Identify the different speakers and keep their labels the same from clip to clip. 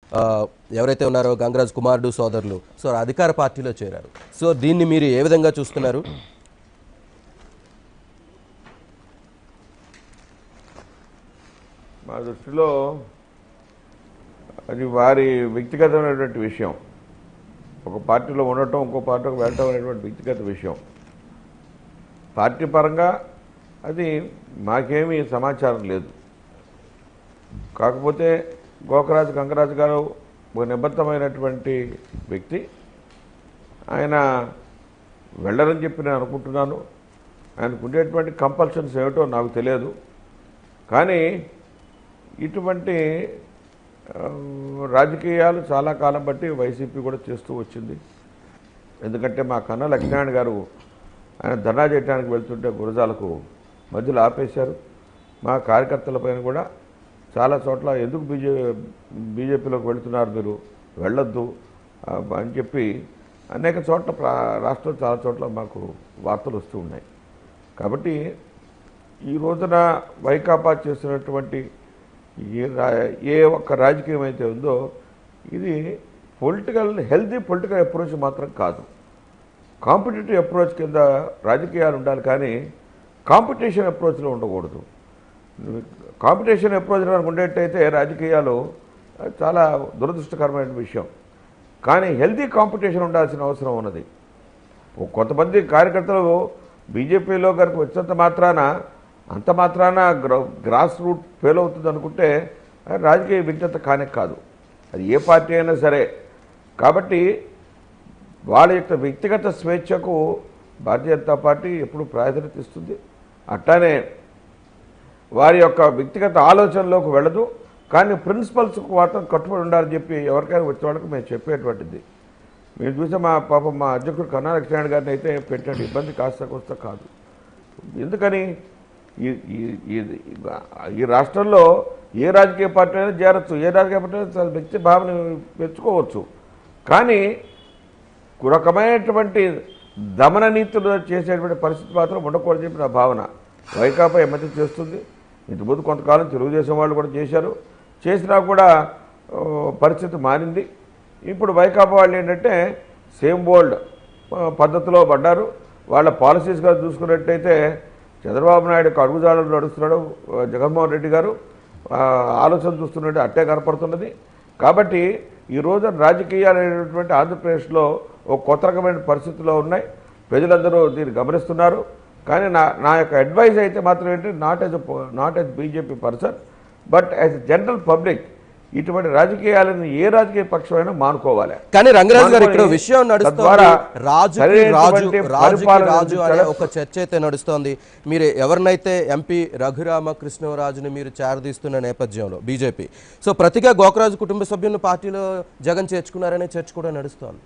Speaker 1: ఆ, ఎవరైతే ఉన్నారో గంగరాజ్ కుమారుడు సోదరులు సో అధికార పార్టీలో చేరారు సో దీన్ని మీరు ఏ విధంగా చూస్తున్నారు
Speaker 2: మా దృష్టిలో అది వారి వ్యక్తిగతమైనటువంటి విషయం ఒక పార్టీలో ఉండటం ఇంకో పార్టీకి వెళ్ళటం అనేటువంటి వ్యక్తిగత విషయం పార్టీ పరంగా అది మాకేమీ సమాచారం లేదు కాకపోతే గోకరాజు గంగరాజు గారు ఒక నిబద్ధమైనటువంటి వ్యక్తి ఆయన వెళ్ళరని చెప్పి నేను అనుకుంటున్నాను ఆయనకు ఉండేటువంటి కంపల్షన్స్ ఏమిటో నాకు తెలియదు కానీ ఇటువంటి ఆ, రాజకీయాలు చాలా కాలం బట్టి వైసీపీ కూడా చేస్తూ వచ్చింది ఎందుకంటే మా కన్నా లక్ష్మీనారాయణ గారు ఆయన ధర్నా చేయడానికి వెళ్తుంటే గురజాలకు మధ్యలో ఆపేశారు మా కార్యకర్తల పైన కూడా చాలా చోట్ల ఎందుకు బీజే బీజేపీలోకి వెళుతున్నారు మీరు వెళ్ళొద్దు ఆ, అని చెప్పి అనేక చోట్ల ప్రా- రాష్ట్రం చాలా చోట్ల మాకు వార్తలు వస్తూ ఉన్నాయి కాబట్టి ఈ రోజున వైకాపా చేస్తున్నటువంటి ఏ రా ఏ ఒక్క రాజకీయం అయితే ఉందో ఇది పొలిటికల్ హెల్తీ పొలిటికల్ అప్రోచ్ మాత్రం కాదు కాంపిటేటివ్ అప్రోచ్ కింద రాజకీయాలు ఉండాలి కానీ కాంపిటీషన్ అప్రోచ్లో ఉండకూడదు కాంపిటీషన్ అప్రోచ్ కనుక ఉండేటైతే రాజకీయాలు అది చాలా దురదృష్టకరమైన విషయం కానీ హెల్తీ కాంపిటీషన్ ఉండాల్సిన అవసరం ఉన్నది ఓ కొంతమంది కార్యకర్తలు బీజేపీలో కనుక వచ్చినంత మాత్రాన అంత మాత్రాన గ్ర- గ్రాస్ రూట్ ఫెయిల్ అవుతుంది అనుకుంటే అది రాజకీయ విజ్ఞత కానే కాదు అది ఏ పార్టీ అయినా సరే కాబట్టి వాళ్ళ యొక్క వ్యక్తిగత స్వేచ్ఛకు భారతీయ జనతా పార్టీ ఎప్పుడు ప్రాధాన్యత ఇస్తుంది అట్లానే వారి యొక్క వ్యక్తిగత ఆలోచనలోకి వెళ్ళదు కానీ ప్రిన్సిపల్స్కు మాత్రం కట్టుబడి ఉండాలని చెప్పి ఎవరికైనా వచ్చే వాళ్ళకి మేము చెప్పేటువంటిది మీరు చూసే మా పాపం మా అధ్యక్షుడు కన్నా లక్ష్మణ్ గారిని అయితే పెట్టండి ఇబ్బంది కాస్త కోస్త కాదు ఎందుకని ఈ ఈ- ఈ- ఈ రాష్ట్రంలో ఏ రాజకీయ పార్టీ అయినా చేరచ్చు ఏ రాజకీయ పార్టీ అయినా తన వ్యక్తి భావన పెంచుకోవచ్చు కానీ ఒక రకమైనటువంటి దమన నీతులు చేసేటువంటి పరిస్థితి మాత్రం ఉండకూడదని చెప్పి నా భావన వైకాపా ఈ మధ్య చేస్తుంది ఇంతకుముందు కొంతకాలం తెలుగుదేశం వాళ్ళు కూడా చేశారు చేసినా కూడా ఆ, పరిస్థితి మారింది ఇప్పుడు వైకాపా వాళ్ళు ఏంటంటే సేమ్ బోల్డ్ పద్ధతిలో పడ్డారు వాళ్ళ పాలసీస్గా చూసుకున్నట్టయితే చంద్రబాబు నాయుడు యొక్క అడుగుజాడలు నడుస్తున్నాడు ఆ, జగన్మోహన్ రెడ్డి గారు ఆ, ఆలోచన చూస్తున్నట్టు అట్టే కనపడుతున్నది కాబట్టి ఈ రోజు రాజకీయాలు అనేటువంటి ఆంధ్రప్రదేశ్లో ఒక కొత్త రకమైన పరిస్థితుల్లో ఉన్నాయి ప్రజలందరూ దీన్ని గమనిస్తున్నారు కానీ నా నా యొక్క అడ్వైస్ అయితే మాత్రం ఏంటి not as not as BJP person but as general public ఇటువంటి రాజకీయాలను ఏ రాజకీయ పక్షమైనా మానుకోవాలి
Speaker 1: కానీ రంగరాజు గారు ఇక్కడ
Speaker 2: మానుకొని
Speaker 1: విషయం నడుస్తోంది
Speaker 2: తద్వారా
Speaker 1: రాజుకి రాజు
Speaker 2: సరైనటువంటి
Speaker 1: రాజుకి
Speaker 2: పరిపాలన
Speaker 1: రాజు అనే
Speaker 2: అందించాలి.
Speaker 1: ఒక చర్చ అయితే నడుస్తోంది మీరు ఎవరినైతే ఎంపీ రఘురామకృష్ణరాజుని మీరు చేరదీస్తున్న నేపథ్యంలో బీజేపీ సో ప్రతిగా గోకరాజు కుటుంబ సభ్యులను పార్టీలో జగన్ చేర్చుకున్నారనే చర్చ కూడా నడుస్తోంది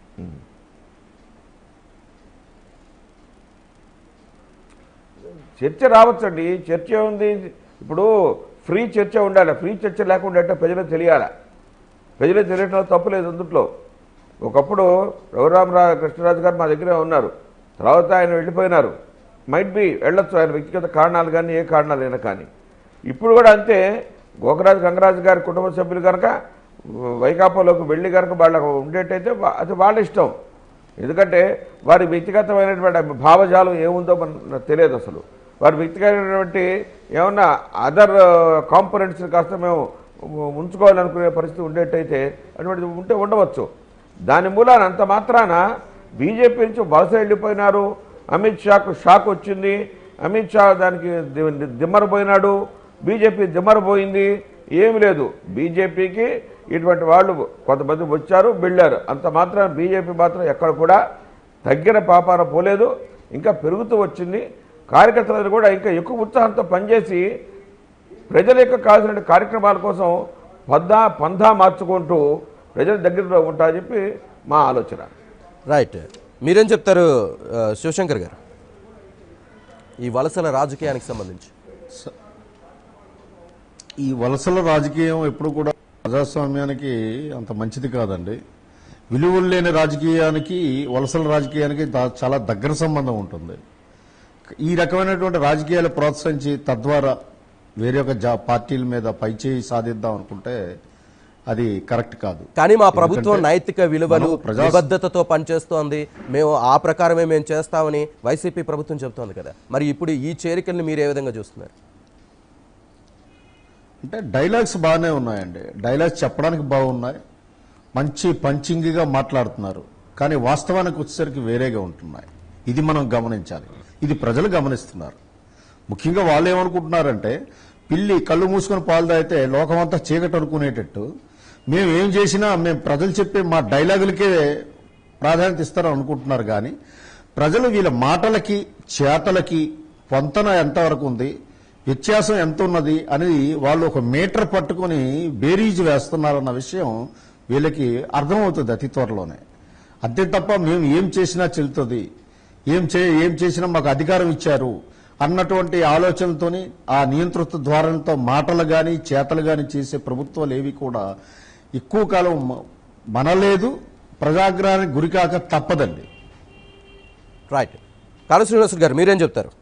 Speaker 2: చర్చ రావచ్చండి చర్చ ఉంది ఇప్పుడు ఫ్రీ చర్చ ఉండాలి ఫ్రీ చర్చ లేకుండా అంటే ప్రజలకు తెలియాలి ప్రజలకు తెలియటం తప్పులేదు అందుట్లో ఒకప్పుడు రఘురామరా కృష్ణరాజు గారు మా దగ్గరే ఉన్నారు తర్వాత ఆయన వెళ్ళిపోయినారు మైట్ బి వెళ్ళొచ్చు ఆయన వ్యక్తిగత కారణాలు కానీ ఏ కారణాలైనా కానీ ఇప్పుడు కూడా అంతే గోకరాజు గంగరాజు గారి కుటుంబ సభ్యులు కనుక వైకాపాలోకి వెళ్ళి కనుక వాళ్ళకు ఉండేటైతే వా- అది వాళ్ళ ఇష్టం ఎందుకంటే వారి వ్యక్తిగతమైనటువంటి భావజాలం ఏముందో మనకు తెలియదు అసలు వారి వ్యక్తిగతమైనటువంటి ఏమన్నా అదర్ కాంపనెంట్స్ కాస్త మేము ఉంచుకోవాలనుకునే పరిస్థితి ఉండేటైతే అటువంటిది ఉంటే ఉండవచ్చు దాని మూలాన అంత మాత్రాన బీజేపీ నుంచి వలస వెళ్ళిపోయినారు అమిత్ షాకు షాక్ వచ్చింది అమిత్ షా దానికి ది- దిమ్మరపోయినాడు బీజేపీ దిమ్మరపోయింది ఏమి లేదు బీజేపీకి ఇటువంటి వాళ్ళు కొంతమంది వచ్చారు వెళ్ళారు అంత మాత్రం బీజేపీ మాత్రం ఎక్కడ కూడా తగ్గిన పాపాన పోలేదు ఇంకా పెరుగుతూ వచ్చింది కార్యకర్తలు కూడా ఇంకా ఎక్కువ ఉత్సాహంతో పనిచేసి ప్రజల యొక్క కావాల్సిన కార్యక్రమాల కోసం పద్దా పందా మార్చుకుంటూ ప్రజల దగ్గరలో ఉంటారని చెప్పి మా ఆలోచన
Speaker 1: రైట్ మీరేం చెప్తారు ఆ, శివశంకర్ గారు ఈ వలసల రాజకీయానికి సంబంధించి
Speaker 3: ఈ వలసల రాజకీయం ఎప్పుడు కూడా ప్రజాస్వామ్యానికి అంత మంచిది కాదండి విలువలు లేని రాజకీయానికి వలసల రాజకీయానికి దా- చాలా దగ్గర సంబంధం ఉంటుంది ఈ రకమైనటువంటి రాజకీయాలు ప్రోత్సహించి తద్వారా వేరే ఒక జా పార్టీల మీద పైచేయి సాధిద్దాం అనుకుంటే అది కరెక్ట్ కాదు
Speaker 1: కానీ మా ప్రభుత్వం నైతిక విలువలు
Speaker 3: మనం ప్రజా-
Speaker 1: నిబద్ధతతో పనిచేస్తోంది మేము ఆ ప్రకారమే మేము చేస్తామని వైసీపీ ప్రభుత్వం చెబుతోంది కదా మరి ఇప్పుడు ఈ చేరికల్ని మీరు ఏ విధంగా చూస్తున్నారు
Speaker 3: అంటే డైలాగ్స్ బాగానే ఉన్నాయండి డైలాగ్స్ చెప్పడానికి బాగున్నాయి మంచి పంచింగిగా మాట్లాడుతున్నారు కానీ వాస్తవానికి వచ్చేసరికి వేరేగా ఉంటున్నాయి ఇది మనం గమనించాలి ఇది ప్రజలు గమనిస్తున్నారు ముఖ్యంగా వాళ్ళు ఏమనుకుంటున్నారంటే పిల్లి కళ్ళు మూసుకొని పాలు తాగితే లోకమంతా చీకటి అనుకునేటట్టు మేము ఏం చేసినా మేము ప్రజలు చెప్పే మా డైలాగులకే ప్రాధాన్యత ఇస్తారని అనుకుంటున్నారు కానీ ప్రజలు వీళ్ళ మాటలకి చేతలకి పొంతన ఎంతవరకు ఉంది వ్యత్యాసం ఎంత ఉన్నది అనేది వాళ్ళు ఒక మీటర్ పట్టుకొని బేరీజ్ వేస్తున్నారన్న విషయం వీళ్ళకి అర్థమవుతుంది అతి త్వరలోనే అంతే తప్ప మేము ఏం చేసినా చెల్లుతుంది ఏం చే ఏం చేసినా మాకు అధికారం ఇచ్చారు అన్నటువంటి ఆలోచనతోని ఆ నియంతృత్వ ద్వారంతో మాటలు గాని చేతలు గాని చేసే ప్రభుత్వాలు ఏవి కూడా ఎక్కువ కాలం మ- మనలేదు ప్రజాగ్రహానికి గురికాక తప్పదండి
Speaker 1: రైట్ కాళ శ్రీనివాసులు గారు మీరేం చెప్తారు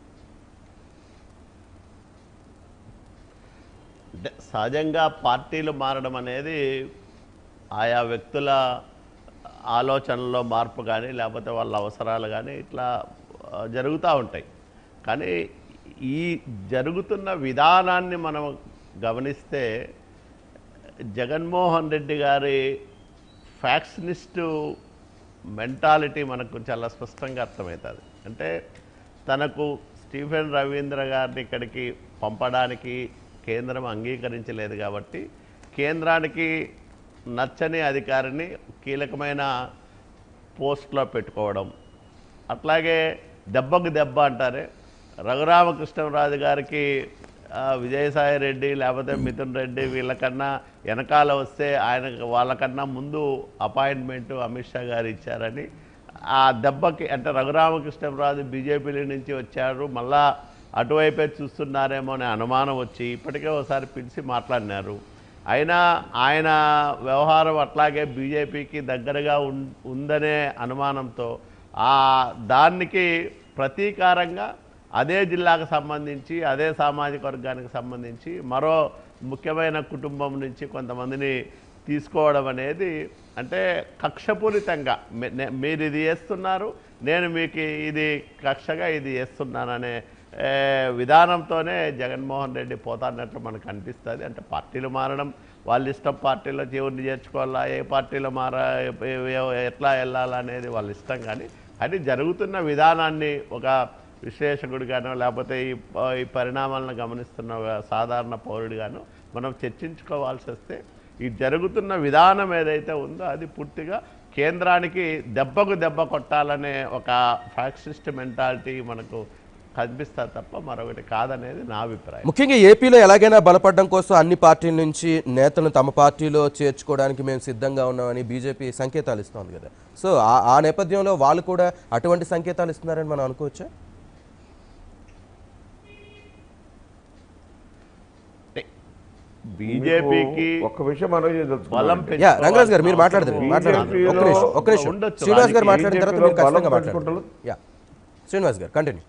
Speaker 4: అంటే సహజంగా పార్టీలు మారడం అనేది ఆయా వ్యక్తుల ఆలోచనలో మార్పు కానీ లేకపోతే వాళ్ళ అవసరాలు కానీ ఇట్లా ఆ, జరుగుతూ ఉంటాయి కానీ ఈ జరుగుతున్న విధానాన్ని మనం గమనిస్తే జగన్మోహన్ రెడ్డి గారి ఫ్యాక్షనిస్టు మెంటాలిటీ మనకు చాలా స్పష్టంగా అర్థమవుతుంది అంటే తనకు స్టీఫెన్ రవీంద్ర గారిని ఇక్కడికి పంపడానికి కేంద్రం అంగీకరించలేదు కాబట్టి కేంద్రానికి నచ్చని అధికారిని కీలకమైన పోస్ట్లో పెట్టుకోవడం అట్లాగే దెబ్బకు దెబ్బ అంటారే రఘురామకృష్ణరాజు గారికి ఆ, విజయసాయి రెడ్డి లేకపోతే మిథున్ రెడ్డి వీళ్ళకన్నా వెనకాల వస్తే ఆయన వాళ్ళకన్నా ముందు అపాయింట్మెంట్ అమిత్ షా గారు ఇచ్చారని ఆ దెబ్బకి అంటే రఘురామకృష్ణరాజు బీజేపీ నుంచి వచ్చారు మళ్ళా అటువైపే చూస్తున్నారేమో అనే అనుమానం వచ్చి ఇప్పటికే ఒకసారి పిలిచి మాట్లాడినారు అయినా ఆయన వ్యవహారం అట్లాగే బీజేపీకి దగ్గరగా ఉన్- ఉందనే అనుమానంతో ఆ దానికి ప్రతీకారంగా అదే జిల్లాకు సంబంధించి అదే సామాజిక వర్గానికి సంబంధించి మరో ముఖ్యమైన కుటుంబం నుంచి కొంతమందిని తీసుకోవడం అనేది అంటే కక్షపూరితంగా మీ- నే- మీరు ఇది చేస్తున్నారు నేను మీకు ఇది కక్షగా ఇది చేస్తున్నాననే ఏ, విధానంతోనే జగన్మోహన్ రెడ్డి పోతాన్నట్లు మనకు అనిపిస్తుంది అంటే పార్టీలు మారడం వాళ్ళ ఇష్టం పార్టీలో ఎవరిని చేర్చుకోవాలా ఏ పార్టీలో మార ఏ- ఏ- ఎట్లా వెళ్ళాలా అనేది వాళ్ళ ఇష్టం కానీ అది జరుగుతున్న విధానాన్ని ఒక విశ్లేషకుడిగానో లేకపోతే ఈ ఈ పరిణామాలను గమనిస్తున్న ఒక సాధారణ పౌరుడిగానో మనం చర్చించుకోవాల్సి వస్తే ఈ జరుగుతున్న విధానం ఏదైతే ఉందో అది పూర్తిగా కేంద్రానికి దెబ్బకు దెబ్బ కొట్టాలనే ఒక ఫ్యాక్సిస్ట్ మెంటాలిటీ మనకు కనిపిస్తుంది తప్ప మరొకటి కాదనేది నా అభిప్రాయం
Speaker 1: ముఖ్యంగా ఏపీలో ఎలాగైనా బలపడడం కోసం అన్ని పార్టీల నుంచి నేతలను తమ పార్టీలో చేర్చుకోవడానికి మేము సిద్ధంగా ఉన్నామని బీజేపీ సంకేతాలు ఇస్తోంది కదా సో ఆ- ఆ నేపథ్యంలో వాళ్ళు కూడా అటువంటి సంకేతాలు ఇస్తున్నారని మనం అనుకోవచ్చా
Speaker 4: అంటే బీజేపీకి
Speaker 2: మీకు ఒక్క విషయం మనం
Speaker 4: బలం
Speaker 2: చేయదలుచుకున్నాం
Speaker 1: యా రంగరాజ్ గారు మీరు
Speaker 4: పెంచుకోవాల్సిన
Speaker 1: మాట్లాడతారు
Speaker 4: అవసరం
Speaker 1: మాట్లాడండి
Speaker 2: BJP
Speaker 1: ఒక్క నిమిషం ఒక్క నిమిషం
Speaker 4: ఉండొచ్చు.
Speaker 1: శ్రీనివాస్ గారు
Speaker 4: రాజకీయ
Speaker 1: మాట్లాడిన తర్వాత
Speaker 2: BJP
Speaker 1: మీరు
Speaker 2: లో
Speaker 1: ఖచ్చితంగా
Speaker 2: బలం
Speaker 1: మాట్లాడండి
Speaker 2: పెంచుకుంటారు.
Speaker 1: యా శ్రీనివాస్ గారు కంటిన్యూ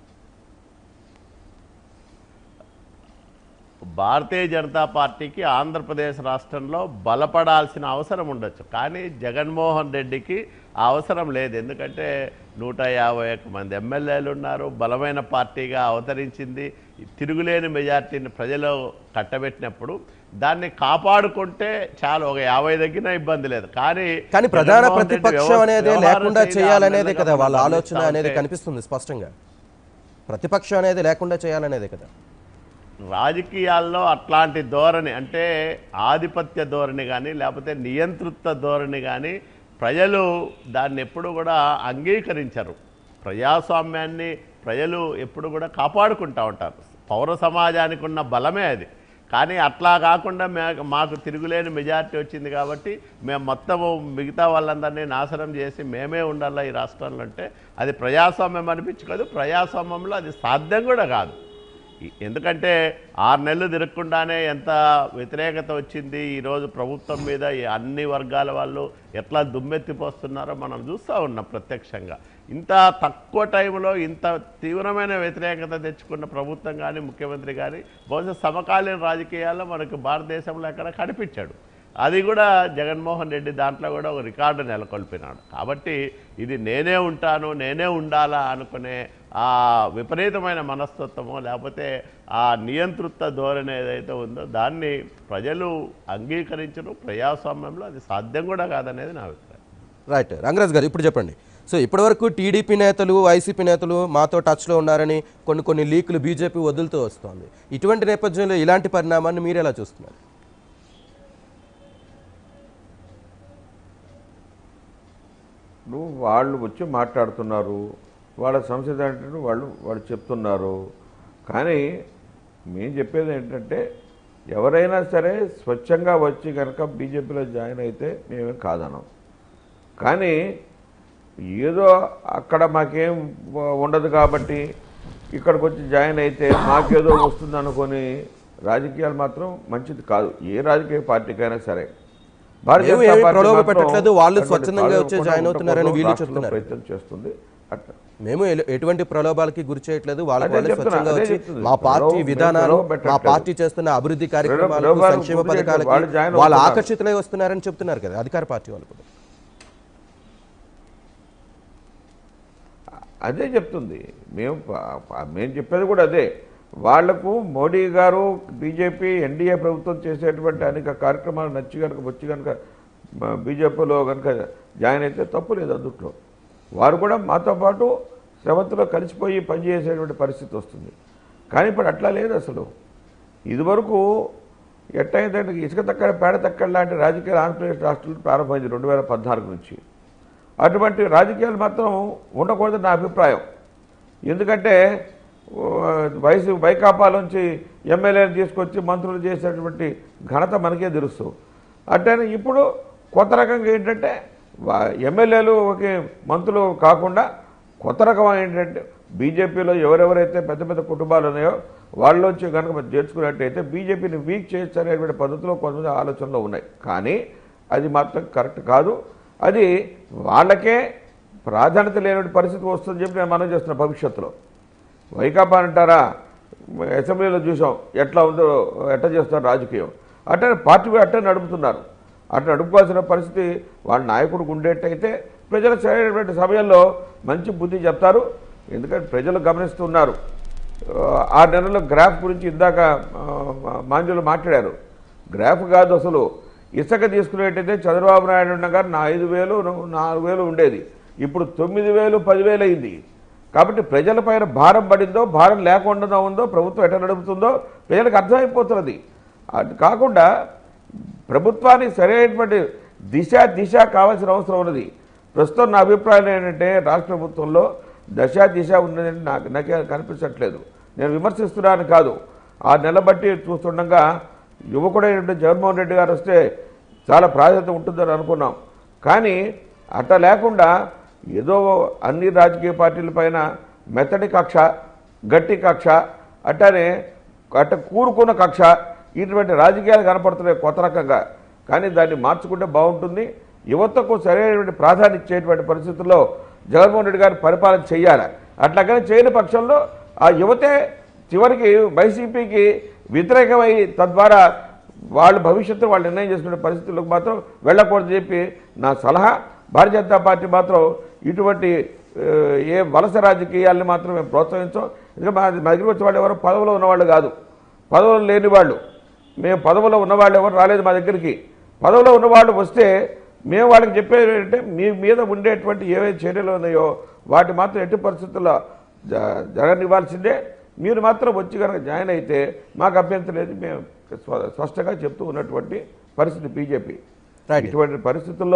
Speaker 4: భారతీయ జనతా పార్టీకి ఆంధ్రప్రదేశ్ రాష్ట్రంలో బలపడాల్సిన అవసరం ఉండొచ్చు కానీ జగన్మోహన్ రెడ్డికి ఆ అవసరం లేదు ఎందుకంటే నూట యాభై ఒక్క మంది ఎమ్మెల్యేలు ఉన్నారు బలమైన పార్టీగా అవతరించింది తిరుగులేని మెజార్టీని ప్రజలు కట్టబెట్టినప్పుడు దాన్ని కాపాడుకుంటే చాలు ఒక యాభై దగ్గర ఇబ్బంది లేదు కానీ
Speaker 1: కానీ ప్రధాన
Speaker 4: జగన్మోహన్ రెడ్డి
Speaker 1: ప్రతిపక్షం
Speaker 4: వ్యవస్థ-
Speaker 1: అనేది
Speaker 4: వ్యవహారం
Speaker 1: లేకుండా
Speaker 4: శైలి
Speaker 1: చేయాలనేదే
Speaker 4: ఆందోళనగా
Speaker 1: కదా వాళ్ళ
Speaker 4: మనం
Speaker 1: ఆలోచన
Speaker 4: గమనిస్తా
Speaker 1: అనేది
Speaker 4: ఉంటే
Speaker 1: కనిపిస్తుంది స్పష్టంగా ప్రతిపక్షం అనేది లేకుండా చేయాలనేదే కదా
Speaker 4: రాజకీయాల్లో అట్లాంటి ధోరణి అంటే ఆధిపత్య ధోరణి కానీ లేకపోతే నియంతృత్వ ధోరణి కానీ ప్రజలు దాన్ని ఎప్పుడు కూడా అంగీకరించరు ప్రజాస్వామ్యాన్ని ప్రజలు ఎప్పుడు కూడా కాపాడుకుంటూ ఉంటారు పౌర సమాజానికి ఉన్న బలమే అది కానీ అట్లా కాకుండా మే మాకు తిరుగులేని మెజారిటీ వచ్చింది కాబట్టి మేము మొత్తము మిగతా వాళ్ళందరినీ నాశనం చేసి మేమే ఉండాలా ఈ రాష్ట్రంలో అంటే అది ప్రజాస్వామ్యం అనిపించుకోదు ప్రజాస్వామ్యంలో అది సాధ్యం కూడా కాదు ఈ- ఎందుకంటే ఆరు నెలలు తిరగకుండానే ఎంత వ్యతిరేకత వచ్చింది ఈరోజు ప్రభుత్వం మీద ఈ అన్ని వర్గాల వాళ్ళు ఎట్లా దుమ్మెత్తిపోస్తున్నారో మనం చూస్తూ ఉన్నాం ప్రత్యక్షంగా ఇంత తక్కువ టైంలో ఇంత తీవ్రమైన వ్యతిరేకత తెచ్చుకున్న ప్రభుత్వం కానీ ముఖ్యమంత్రి కానీ బహుశా సమకాలీన రాజకీయాల్లో మనకు భారతదేశంలో ఎక్కడ కనిపించాడు అది కూడా జగన్మోహన్ రెడ్డి దాంట్లో కూడా ఒక రికార్డు నెలకొల్పినాడు కాబట్టి ఇది నేనే ఉంటాను నేనే ఉండాలా అనుకునే ఆ విపరీతమైన మనస్తత్వమో లేకపోతే ఆ నియంతృత్వ ధోరణి ఏదైతే ఉందో దాన్ని ప్రజలు అంగీకరించడం ప్రజాస్వామ్యంలో అది సాధ్యం కూడా కాదనేది నా అభిప్రాయం
Speaker 1: రైట్ రంగరాజ్ గారు ఇప్పుడు చెప్పండి సో ఇప్పటివరకు టీడీపీ నేతలు వైసీపీ నేతలు మాతో టచ్లో ఉన్నారని కొన్ని కొన్ని లీకులు బీజేపీ వదులుతూ వస్తోంది ఇటువంటి నేపథ్యంలో ఇలాంటి పరిణామాన్ని మీరు ఎలా చూస్తున్నారు
Speaker 2: నువ్వు వాళ్ళు వచ్చి మాట్లాడుతున్నారు వాళ్ళ సమస్య ఏంటంటే వాళ్ళు వాళ్ళు చెప్తున్నారు కానీ మేము చెప్పేది ఏంటంటే ఎవరైనా సరే స్వచ్ఛంగా వచ్చి కనుక బీజేపీలో జాయిన్ అయితే మేమేం కాదనం కానీ ఏదో అక్కడ మాకేం ఉండదు కాబట్టి ఇక్కడికి వచ్చి జాయిన్ అయితే మాకేదో వస్తుంది అనుకొని రాజకీయాలు మాత్రం మంచిది కాదు ఏ రాజకీయ పార్టీకైనా సరే భారతీయ
Speaker 1: మేము
Speaker 2: జనతా
Speaker 1: ఏమీ
Speaker 2: పార్టీ
Speaker 1: ప్రలోభ
Speaker 2: మాత్రం
Speaker 1: పెట్టట్లేదు, వాళ్ళు
Speaker 2: అటువంటి
Speaker 1: స్వచ్ఛందంగా వచ్చి
Speaker 2: తాలూకు
Speaker 1: జాయిన్ అవుతున్నారని
Speaker 2: ఉండకూడదు,
Speaker 1: వీళ్ళు
Speaker 2: రాష్ట్రంలో
Speaker 1: చెప్తున్నారు.
Speaker 2: ప్రయత్నం చేస్తుంది అట్లా
Speaker 1: మేము ఎల- ఎటువంటి ప్రలోభాలకి గురి చేయట్లేదు వాళ్ళ
Speaker 2: అదే
Speaker 1: వాళ్ళే
Speaker 2: చెప్తున్నా,
Speaker 1: స్వచ్ఛంగా
Speaker 2: అదే
Speaker 1: వచ్చి
Speaker 2: చెప్తుంది.
Speaker 1: మా పార్టీ
Speaker 2: ప్రలోభ- మేము
Speaker 1: విధానాలు
Speaker 2: ప్రలోభ
Speaker 1: మా
Speaker 2: పెట్టట్లేదు.
Speaker 1: పార్టీ చేస్తున్న అభివృద్ధి కార్యక్రమాలకు
Speaker 2: ప్రలోభాలకు
Speaker 1: సంక్షేమ
Speaker 2: గురి చేయట్లేదు.
Speaker 1: పథకాలకి
Speaker 2: వాళ్ళు జాయిన్
Speaker 1: వాళ్ళు
Speaker 2: అవుతున్నారు.
Speaker 1: ఆకర్షితులై వస్తున్నారని చెప్తున్నారు కదా అధికార పార్టీ వాళ్ళు కూడా
Speaker 2: అదే చెప్తుంది మేము ప- ప- మేము చెప్పేది కూడా అదే వాళ్లకు మోడీ గారు బీజేపీ ఎన్డీఏ ప్రభుత్వం చేసేటువంటి అనేక కార్యక్రమాలు నచ్చి కనుక వచ్చి కనుక మ- బీజేపీలో కనుక జాయిన్ అయితే తప్పు లేదు అందుట్లో వారు కూడా మాతో పాటు శ్రవంతిలో కలిసిపోయి పనిచేసేటువంటి పరిస్థితి వస్తుంది కానీ ఇప్పుడు అట్లా లేదు అసలు ఇదివరకు ఎట్టయిందంటే ఇసుక తక్కడ పేడ తక్కడ లాంటి రాజకీయాలు ఆంధ్రప్రదేశ్ రాష్ట్రంలో ప్రారంభమైంది రెండు వేల పద్నాలుగు నుంచి అటువంటి రాజకీయాలు మాత్రం ఉండకూడదని నా అభిప్రాయం ఎందుకంటే ఓ, వయసు వైకాపాలోంచి ఎమ్మెల్యేలు తీసుకొచ్చి మంత్రులు చేసేటువంటి ఘనత మనకే తెలుసు అంటే ఇప్పుడు కొత్త రకంగా ఏంటంటే వా- ఎమ్మెల్యేలు ఒక మంత్రులు కాకుండా కొత్త రకం ఏంటంటే బీజేపీలో ఎవరెవరైతే పెద్ద పెద్ద కుటుంబాలు ఉన్నాయో వాళ్ళలోంచి కనుక మనం చేర్చుకున్నట్టయితే బీజేపీని వీక్ చేయొచ్చు అనేటువంటి పద్ధతిలో కొంతమంది ఆలోచనలు ఉన్నాయి కానీ అది మాత్రం కరెక్ట్ కాదు అది వాళ్ళకే ప్రాధాన్యత లేని పరిస్థితి వస్తుందని చెప్పి నేను మనం చేస్తున్న భవిష్యత్తులో వైకాపా అంటారా అసెంబ్లీలో చూసాం ఎట్లా ఉందో ఎట్లా చేస్తున్నారు రాజకీయం అట్లా పార్టీ కూడా అట్టే నడుపుతున్నారు అట్లా నడుపుకోవాల్సిన పరిస్థితి వాళ్ళ నాయకుడికి ఉండేట్టయితే ప్రజలు సరైనటువంటి సమయంలో మంచి బుద్ధి చెప్తారు ఎందుకంటే ప్రజలు గమనిస్తున్నారు ఆ, ఆరు నెలల గ్రాఫ్ గురించి ఇందాక ఆ, మాంజులు మాట్లాడారు గ్రాఫ్ కాదు అసలు ఇసుక తీసుకునేటైతే చంద్రబాబు నాయుడు ఉండగా నా ఐదు వేలు నాలుగు వేలు ఉండేది ఇప్పుడు తొమ్మిది వేలు పదివేలు అయింది కాబట్టి ప్రజలపైన భారం పడిందో భారం లేకుండా ఉందో ప్రభుత్వం ఎట్లా నడుపుతుందో ప్రజలకు అర్థమైపోతున్నది అది కాకుండా ప్రభుత్వానికి సరైనటువంటి దిశ దిశ కావాల్సిన అవసరం ఉన్నది ప్రస్తుతం నా అభిప్రాయం ఏంటంటే రాష్ట్ర ప్రభుత్వంలో దశ దిశ ఉన్నదని నాకు నాకే కనిపించట్లేదు నేను విమర్శిస్తున్నాను కాదు ఆ నెల బట్టి చూస్తుండగా యువకుడైనటువంటి జగన్మోహన్ రెడ్డి గారు వస్తే చాలా ప్రాధాన్యత ఉంటుందని అనుకున్నాం కానీ అట్లా లేకుండా ఏదో అన్ని రాజకీయ పార్టీల పైన మెత్తడి కక్ష గట్టి కక్ష అట్టనే అట్ట కూరుకున్న కక్ష ఇటువంటి రాజకీయాలు కనపడుతున్నాయి కొత్త రకంగా కానీ దాన్ని మార్చుకుంటే బాగుంటుంది యువతకు సరైనటువంటి ప్రాధాన్యత ఇచ్చేటువంటి పరిస్థితుల్లో జగన్మోహన్ రెడ్డి గారు పరిపాలన చేయాలి అట్లాగని చేయని పక్షంలో ఆ యువతే చివరికి వైసీపీకి వ్యతిరేకమై తద్వారా వాళ్ళు భవిష్యత్తు వాళ్ళు నిర్ణయం చేసుకునే పరిస్థితులకు మాత్రం వెళ్ళకూడదని చెప్పి నా సలహా భారతీయ జనతా పార్టీ మాత్రం ఇటువంటి ఆ, ఏ వలస రాజకీయాల్ని మాత్రం మేము ప్రోత్సహించాం ఎందుకంటే మా మా దగ్గరికి వచ్చే వాళ్ళు ఎవరు పదవిలో ఉన్నవాళ్ళు కాదు పదవులు లేని వాళ్ళు మేము పదవిలో ఉన్నవాళ్ళు ఎవరు రాలేదు మా దగ్గరికి పదవిలో ఉన్నవాళ్ళు వస్తే మేము వాళ్ళకి చెప్పేది ఏంటంటే మీ మీద ఉండేటువంటి ఏవైతే చర్యలు ఉన్నాయో వాటి మాత్రం ఎట్టి పరిస్థితుల్లో జ- జరగనివ్వాల్సిందే మీరు మాత్రం వచ్చి కనుక జాయిన్ అయితే మాకు అభ్యంతరం లేదు మేము స్వ- స్పష్టంగా చెప్తూ ఉన్నటువంటి పరిస్థితి బీజేపీ
Speaker 1: Right.
Speaker 2: ఇటువంటి పరిస్థితుల్లో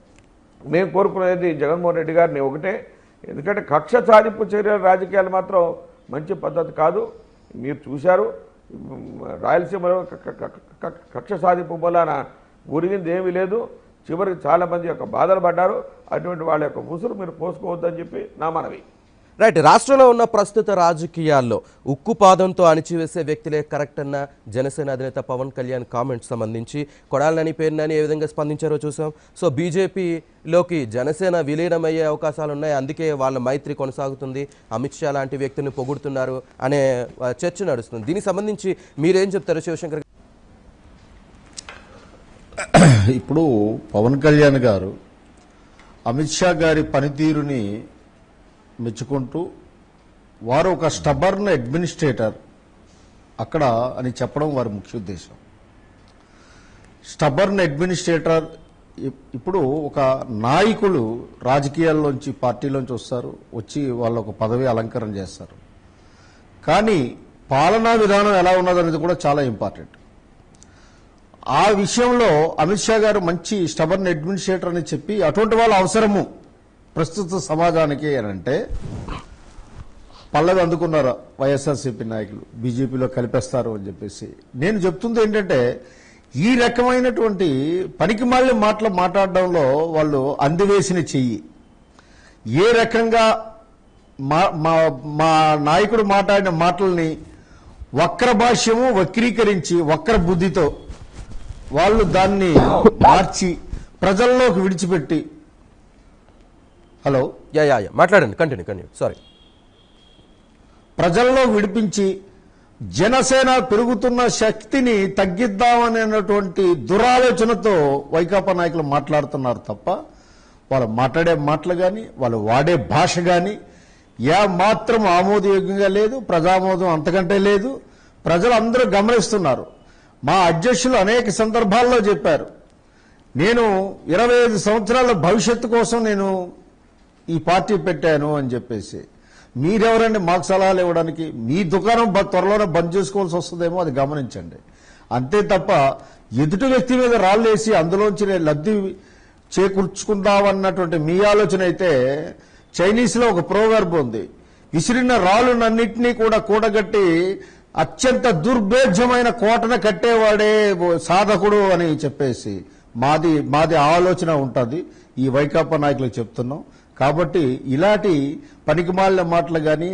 Speaker 2: మేము కోరుకునేది జగన్మోహన్ రెడ్డి గారిని ఒకటే ఎందుకంటే కక్ష సాధింపు చర్యల రాజకీయాలు మాత్రం మంచి పద్ధతి కాదు మీరు చూశారు ఉమ్, రాయలసీమలో క- క- క- క- కక్ష సాధింపు మూలాన ఉరిగింది ఏమీ లేదు చివరికి చాలామంది యొక్క బాధలు పడ్డారు అటువంటి వాళ్ళ యొక్క ఉసురు మీరు పోసుకోవద్దని చెప్పి నా మనవి
Speaker 1: రైట్ రాష్ట్రంలో ఉన్న ప్రస్తుత రాజకీయాల్లో ఉక్కు పాదంతో అణిచివేసే వ్యక్తులే కరెక్ట్ అన్న జనసేన అధినేత పవన్ కళ్యాణ్ కామెంట్స్ సంబంధించి కొడాలని పేరునని ఏ విధంగా స్పందించారో చూసాం సో బీజేపీలోకి జనసేన విలీనమయ్యే అవకాశాలు ఉన్నాయి అందుకే వాళ్ళ మైత్రి కొనసాగుతుంది అమిత్ షా లాంటి వ్యక్తిని పొగుడుతున్నారు అనే ఆ, చర్చ నడుస్తుంది దీనికి సంబంధించి మీరేం చెప్తారు శివశంకర్ గారు?
Speaker 3: ఇప్పుడు పవన్ కళ్యాణ్ గారు అమిత్ షా గారి పనితీరుని మెచ్చుకుంటూ వారు ఒక స్టబర్న్ అడ్మినిస్ట్రేటర్ అక్కడ అని చెప్పడం వారి ముఖ్య ఉద్దేశం స్టబర్న్ అడ్మినిస్ట్రేటర్ ఇప్- ఇప్పుడు ఒక నాయకులు రాజకీయాల్లోంచి పార్టీలోంచి వస్తారు వచ్చి వాళ్ళు ఒక పదవి అలంకరణ చేస్తారు కానీ పాలనా విధానం ఎలా ఉన్నదనేది కూడా చాలా ఇంపార్టెంట్ ఆ విషయంలో అమిత్ షా గారు మంచి స్టబర్న్ అడ్మినిస్ట్రేటర్ అని చెప్పి అటువంటి వాళ్ళ అవసరము ప్రస్తుత సమాజానికి అని అంటే పల్లవి అందుకున్నారు వైఎస్ఆర్సీపీ నాయకులు బీజేపీలో కలిపేస్తారు అని చెప్పేసి నేను చెప్తుంది ఏంటంటే ఈ రకమైనటువంటి పనికి మాలిన మాటలు మాట్లాడడంలో వాళ్ళు అందివేసిన చెయ్యి ఏ రకంగా మా మా మా నాయకుడు మాట్లాడిన మాటల్ని వక్ర భాష్యము వక్రీకరించి వక్ర బుద్ధితో వాళ్ళు దాన్ని మార్చి ప్రజల్లోకి విడిచిపెట్టి హలో
Speaker 1: యా యా యా మాట్లాడండి కంటిన్యూ కంటిన్యూ సారీ
Speaker 3: ప్రజల్లో విడిపించి జనసేన పెరుగుతున్న శక్తిని తగ్గిద్దామనేటువంటి దురాలోచనతో వైకాపా నాయకులు మాట్లాడుతున్నారు తప్ప వాళ్ళు మాట్లాడే మాటలు కానీ వాళ్ళు వాడే భాష కానీ ఏ మాత్రం ఆమోదయోగ్యంగా లేదు ప్రజామోదం అంతకంటే లేదు ప్రజలందరూ గమనిస్తున్నారు మా అధ్యక్షులు అనేక సందర్భాల్లో చెప్పారు నేను ఇరవై ఐదు సంవత్సరాల భవిష్యత్తు కోసం నేను ఈ పార్టీ పెట్టాను అని చెప్పేసి మీరెవరండి మాకు సలహాలు ఇవ్వడానికి మీ దుకాణం బ- త్వరలోనే బంద్ చేసుకోవాల్సి వస్తుందేమో అది గమనించండి అంతే తప్ప ఎదుటి వ్యక్తి మీద రాళ్ళేసి అందులోంచి నేను లబ్ధి చేకూర్చుకుందామన్నటువంటి మీ ఆలోచన అయితే చైనీస్ లో ఒక ప్రోవర్బ్ ఉంది విసిరిన రాళ్ళునన్నింటినీ కూడా కూడగట్టి అత్యంత దుర్భేద్యమైన కోటను కట్టేవాడే ఓ సాధకుడు అని చెప్పేసి మాది మాది ఆలోచన ఉంటుంది ఈ వైకాపా నాయకులకు చెప్తున్నాం కాబట్టి ఇలాంటి పనికిమాలిన మాటలు కానీ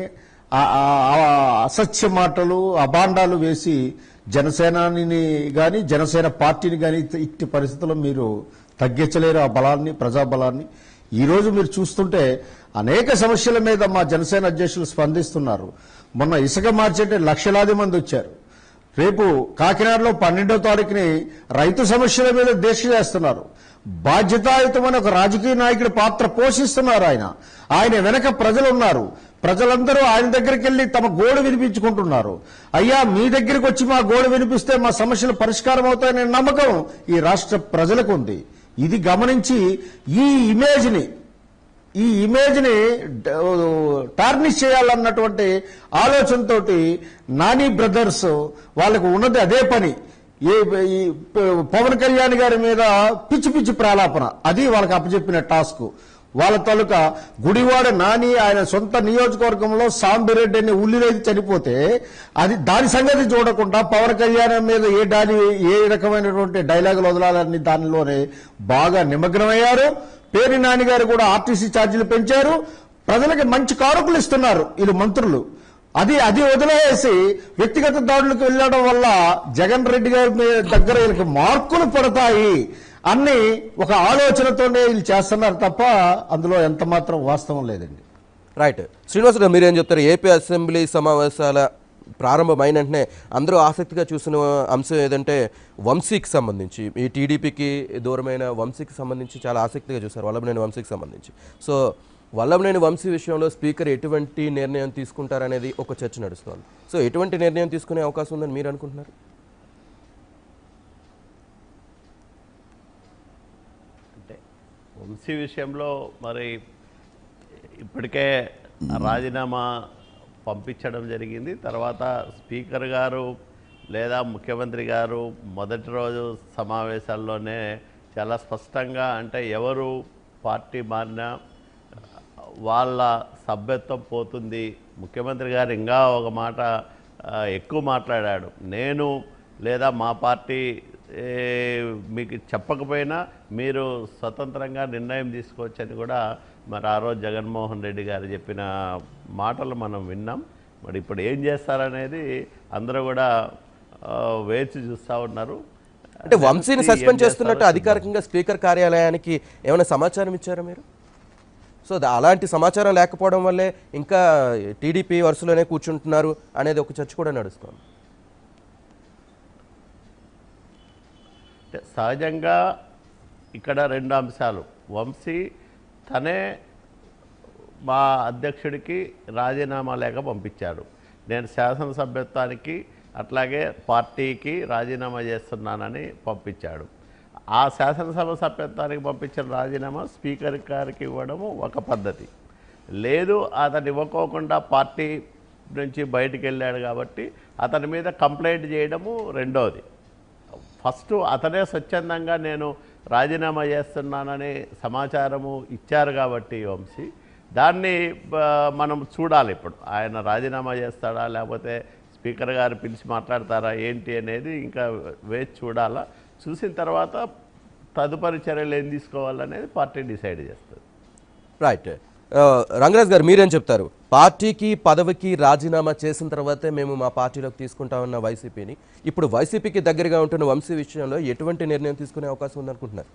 Speaker 3: అసత్య మాటలు అబాండాలు వేసి జనసేనాని కానీ జనసేన పార్టీని కానీ ఇట్టి పరిస్థితుల్లో మీరు తగ్గించలేరు ఆ బలాన్ని ప్రజా బలాన్ని ఈ రోజు మీరు చూస్తుంటే అనేక సమస్యల మీద మా జనసేన అధ్యక్షులు స్పందిస్తున్నారు మొన్న ఇసుక మార్చేటే లక్షలాది మంది వచ్చారు రేపు కాకినాడలో పన్నెండో తారీఖుని రైతు సమస్యల మీద దీక్ష చేస్తున్నారు బాధ్యతాయుతమైన ఒక రాజకీయ నాయకుడి పాత్ర పోషిస్తున్నారు ఆయన ఆయన వెనక ప్రజలు ఉన్నారు ప్రజలందరూ ఆయన దగ్గరికి వెళ్లి తమ గోడు వినిపించుకుంటున్నారు అయ్యా మీ దగ్గరికి వచ్చి మా గోడు వినిపిస్తే మా సమస్యలు పరిష్కారం అవుతాయనే నమ్మకం ఈ రాష్ట్ర ప్రజలకు ఉంది ఇది గమనించి ఈ ఇమేజ్ని ఈ ఇమేజ్ ని టార్నిష్ చేయాలన్నటువంటి ఆలోచనతోటి నాని బ్రదర్స్ వాళ్ళకు ఉన్నది అదే పని ఏ ఈ పవన్ కళ్యాణ్ గారి మీద పిచ్చి పిచ్చి ప్రాలాపన అది వాళ్ళకి అప్పచెప్పిన టాస్క్ వాళ్ళ తాలూకా గుడివాడ నాని ఆయన సొంత నియోజకవర్గంలో సాంబిరెడ్డి అనే ఉల్లిరేది చనిపోతే అది దాని సంగతి చూడకుండా పవన్ కళ్యాణ్ మీద ఏ దాని ఏ రకమైనటువంటి డైలాగులు వదలాలని దానిలోనే బాగా నిమగ్నమయ్యారు పేరు నాని గారు కూడా ఆర్టీసీ ఛార్జీలు పెంచారు ప్రజలకి మంచి కారకులు ఇస్తున్నారు వీళ్ళు మంత్రులు అది అది వదిలేసి వ్యక్తిగత దాడులకు వెళ్ళడం వల్ల జగన్ రెడ్డి గారి మీ- దగ్గర వీళ్ళకి మార్కులు పడతాయి అన్ని ఒక ఆలోచనతోనే వీళ్ళు చేస్తున్నారు తప్ప అందులో ఎంత మాత్రం వాస్తవం లేదండి
Speaker 1: రైట్ శ్రీనివాసరావు మీరేం చెప్తారు ఏపీ అసెంబ్లీ సమావేశాల ప్రారంభమైన వెంటనే అందరూ ఆసక్తిగా చూసిన అంశం ఏదంటే వంశీకి సంబంధించి ఈ టీడీపీకి దూరమైన వంశీకి సంబంధించి చాలా ఆసక్తిగా చూశారు వల్లభనేని వంశీకి సంబంధించి సో వల్లభనేని వంశీ విషయంలో స్పీకర్ ఎటువంటి నిర్ణయం తీసుకుంటారనేది ఒక చర్చ నడుస్తోంది సో ఎటువంటి నిర్ణయం తీసుకునే అవకాశం ఉందని మీరు అనుకుంటున్నారు
Speaker 4: అంటే వంశీ విషయంలో మరి ఇప్పటికే రాజీనామా పంపించడం జరిగింది తర్వాత స్పీకర్ గారు లేదా ముఖ్యమంత్రి గారు మొదటి రోజు సమావేశాల్లోనే చాలా స్పష్టంగా అంటే ఎవరు పార్టీ మారినా వాళ్ళ సభ్యత్వం పోతుంది ముఖ్యమంత్రి గారు ఇంకా ఒక మాట ఆ, ఎక్కువ మాట్లాడాడు నేను లేదా మా పార్టీ ఏ, మీకు చెప్పకపోయినా మీరు స్వతంత్రంగా నిర్ణయం తీసుకోవచ్చని కూడా మరి ఆ రోజు జగన్మోహన్ రెడ్డి గారు చెప్పిన మాటలు మనం విన్నాం మరి ఇప్పుడు ఏం చేస్తారనేది అందరూ కూడా ఆ, వేచి చూస్తూ ఉన్నారు
Speaker 1: అంటే వంశీని
Speaker 4: ఏం
Speaker 1: సస్పెండ్
Speaker 4: చేస్తారో
Speaker 1: చేస్తున్నట్టు
Speaker 4: చూద్దాం.
Speaker 1: అధికారికంగా స్పీకర్ కార్యాలయానికి ఏమైనా సమాచారం ఇచ్చారా మీరు సో దా- అలాంటి సమాచారం లేకపోవడం వల్లే ఇంకా టీడీపీ వరుసలోనే కూర్చుంటున్నారు అనేది ఒక చర్చ కూడా నడుస్తుంది
Speaker 4: అంటే సహజంగా ఇక్కడ రెండు అంశాలు వంశీ తనే మా అధ్యక్షుడికి రాజీనామా లేఖ పంపించాడు నేను శాసనసభ్యత్వానికి అట్లాగే పార్టీకి రాజీనామా చేస్తున్నానని పంపించాడు ఆ శాసనసభ సభ్యత్వానికి పంపించిన రాజీనామా స్పీకర్ గారికి ఇవ్వడము ఒక పద్ధతి లేదు అతను ఇవ్వకోకుండా పార్టీ నుంచి బయటికి వెళ్ళాడు కాబట్టి అతని మీద కంప్లైంట్ చేయడము రెండోది ఫస్ట్ అతనే స్వచ్ఛందంగా నేను రాజీనామా చేస్తున్నానని సమాచారము ఇచ్చారు కాబట్టి వంశీ దాన్ని బ- మనం చూడాలి ఇప్పుడు ఆయన రాజీనామా చేస్తాడా లేకపోతే స్పీకర్ గారు పిలిచి మాట్లాడతారా ఏంటి అనేది ఇంకా వేచి చూడాలా చూసిన తర్వాత తదుపరి చర్యలు ఏం తీసుకోవాలనేది పార్టీ డిసైడ్ చేస్తుంది
Speaker 1: రైట్ ఆ, రంగరాజ్ గారు మీరేం చెప్తారు పార్టీకి పదవికి రాజీనామా చేసిన తర్వాతే మేము మా పార్టీలోకి తీసుకుంటామన్న వైసీపీని ఇప్పుడు వైసీపీకి దగ్గరగా ఉంటున్న వంశీ విషయంలో ఎటువంటి నిర్ణయం తీసుకునే అవకాశం ఉందనుకుంటున్నారు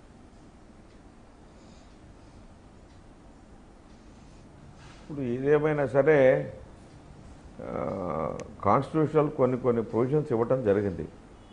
Speaker 2: ఇప్పుడు ఏదేమైనా సరే కాన్స్టిట్యూషనల్ కొన్ని కొన్ని ప్రొవిజన్స్ ఇవ్వటం జరిగింది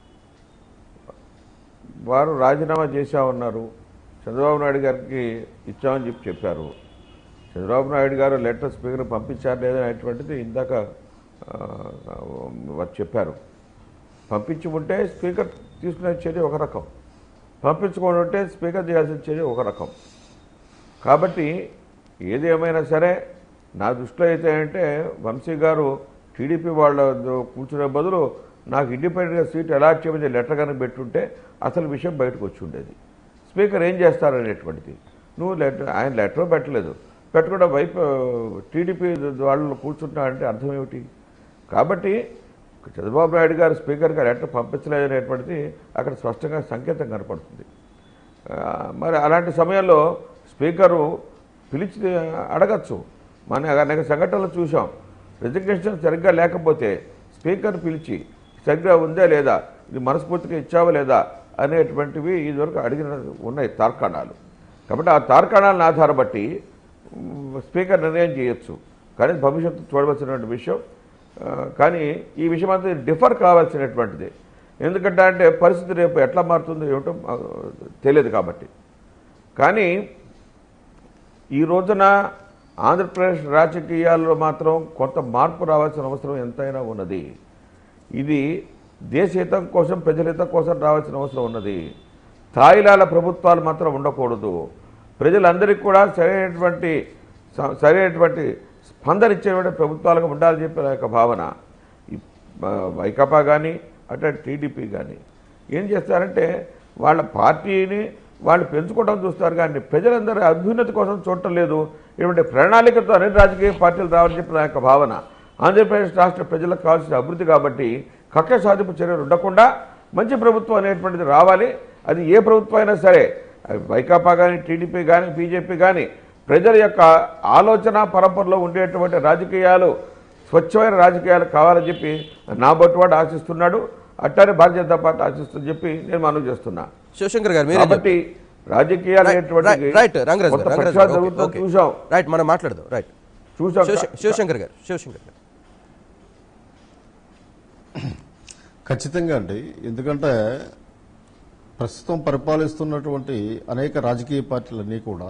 Speaker 2: వారు రాజీనామా చేశామన్నారు చంద్రబాబు నాయుడు గారికి ఇచ్చామని చెప్పి చెప్పారు చంద్రబాబు నాయుడు గారు లెటర్ స్పీకర్ పంపించారు లేదనేటువంటిది ఇందాక ఆ, వారు చెప్పారు పంపించి ఉంటే స్పీకర్ తీసుకునే చర్య ఒక రకం పంపించుకొని ఉంటే స్పీకర్ చేయాల్సిన చర్య ఒక రకం కాబట్టి ఏది ఏమైనా సరే నా దృష్టిలో అయితే అంటే వంశీ గారు టీడీపీ వాళ్ళ కూర్చునే బదులు నాకు ఇండిపెండెంట్గా సీట్ అలాట్ చేయమని లెటర్ కనుక పెట్టుంటే అసలు విషయం బయటకు వచ్చి ఉండేది స్పీకర్ ఏం చేస్తారనేటువంటిది నువ్వు లెటర్ ఆయన లెటర్ పెట్టలేదు పెట్టకుండా వైపు టీడీపీ వాళ్ళు కూర్చుంటా అంటే అర్థం ఏమిటి కాబట్టి చంద్రబాబు నాయుడు గారు స్పీకర్గా లెటర్ పంపించలేదనేటువంటిది అక్కడ స్పష్టంగా సంకేతం కనపడుతుంది ఆ, మరి అలాంటి సమయంలో స్పీకరు పిలిచి అడగచ్చు మన అనేక సంఘటనలు చూసాం రిజిగ్నేషన్ సరిగ్గా లేకపోతే స్పీకర్ పిలిచి సరిగ్గా ఉందా లేదా ఇది మనస్ఫూర్తిగా ఇచ్చావా లేదా అనేటువంటివి ఇదివరకు అడిగిన ఉన్నాయి తార్కాణాలు కాబట్టి ఆ తార్కాణాలను ఆధారపట్టి ఉమ్, స్పీకర్ నిర్ణయం చేయొచ్చు కానీ భవిష్యత్తు చూడవలసినటువంటి విషయం ఆ, కానీ ఈ విషయం అంతా డిఫర్ కావాల్సినటువంటిది ఎందుకంటే అంటే పరిస్థితి రేపు ఎట్లా మారుతుందో ఏమిటో ఆ, తెలియదు కాబట్టి కానీ ఈ రోజున ఆంధ్రప్రదేశ్ రాజకీయాల్లో మాత్రం కొంత మార్పు రావాల్సిన అవసరం ఎంతైనా ఉన్నది ఇది దేశహితం కోసం ప్రజలహితం కోసం రావాల్సిన అవసరం ఉన్నది తాయిలాల ప్రభుత్వాలు మాత్రం ఉండకూడదు ప్రజలందరికీ కూడా సరైనటువంటి స- సరైనటువంటి స్పందన ఇచ్చేటువంటి ప్రభుత్వాలుగా ఉండాలని చెప్పి నా యొక్క భావన ఈ ఆ, వైకాపా కానీ అటు టీడీపీ కానీ ఏం చేస్తారంటే వాళ్ళ పార్టీని వాళ్ళు పెంచుకోవడం చూస్తారు కానీ ప్రజలందరూ అభ్యున్నతి కోసం చూడటం లేదు ఇటువంటి ప్రణాళికతో అన్ని రాజకీయ పార్టీలు రావాలని చెప్పి నా యొక్క భావన ఆంధ్రప్రదేశ్ రాష్ట్ర ప్రజలకు కావాల్సిన అభివృద్ధి కాబట్టి కక్ష సాధింపు చర్యలు ఉండకుండా మంచి ప్రభుత్వం అనేటువంటిది రావాలి అది ఏ ప్రభుత్వం అయినా సరే అది వైకాపా కానీ టీడీపీ కానీ బీజేపీ కానీ ప్రజల యొక్క ఆలోచన పరంపరలో ఉండేటువంటి రాజకీయాలు స్వచ్ఛమైన రాజకీయాలు కావాలని చెప్పి నా బొట్టువాడు ఆశిస్తున్నాడు అట్టానే భారతీయ జనతా పార్టీ ఆశిస్తుందని చెప్పి నేను మనవి చేస్తున్నా
Speaker 1: శివశంకర్ గారు మీరే
Speaker 2: కాబట్టి రాజకీయాలు అనేటువంటిది
Speaker 1: రైట్ రంగరాజ్
Speaker 2: కొంత
Speaker 1: గారు రంగరాజ్
Speaker 2: ప్రక్షాళన
Speaker 1: గారు ఓకే,
Speaker 2: జరుగుతుంది
Speaker 1: ఓకే.
Speaker 2: చూసాం
Speaker 1: రైట్ మనం మాట్లాడదాం రైట్
Speaker 2: చూసాం
Speaker 1: శివశ- శివశంకర్ గారు శివశంకర్ గారు
Speaker 3: ఖచ్చితంగా అండి ఎందుకంటే ప్రస్తుతం పరిపాలిస్తున్నటువంటి అనేక రాజకీయ పార్టీలన్నీ కూడా